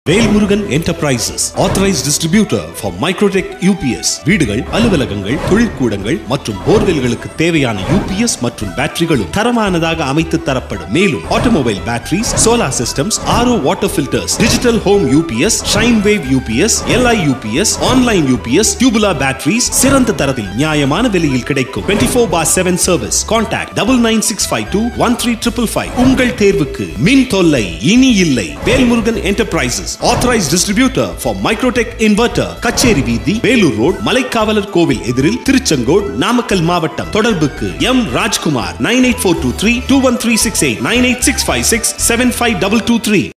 Velmurugan enterprises authorised distributor for Microtek UPS வீடுகள் அலுவலகங்கள் தொழிற்கூடங்கள் மற்றும் போர்வெல்களுக்கு தேவையான யூபிஎஸ் மற்றும் பேட்டரிகளும் தரமானதாக அமைத்து தரப்படும் மேலும் automobile batteries solar systems RO water filters digital home UPS sine wave UPS LI UPS online UPS tubular batteries சிறந்த தரத்தில் நியாயமான விலையில் கிடைக்கும் twenty four by seven service contact double nine six five two one three triple five உங்கள் தேர்வுக்கு மின் தொல்லை இனி இல்லை Velmurugan enterprises authorised distributor for Microtek inverter கச்சேரி வீதி வேலூர் ரோட் மலைக்காவலர் கோவில் எதிரில் திருச்செங்கோடு நாமக்கல் மாவட்டம் தொடர்புக்கு M Rajkumar nine eight four two three two one three six eight nine eight six five six seven five double two three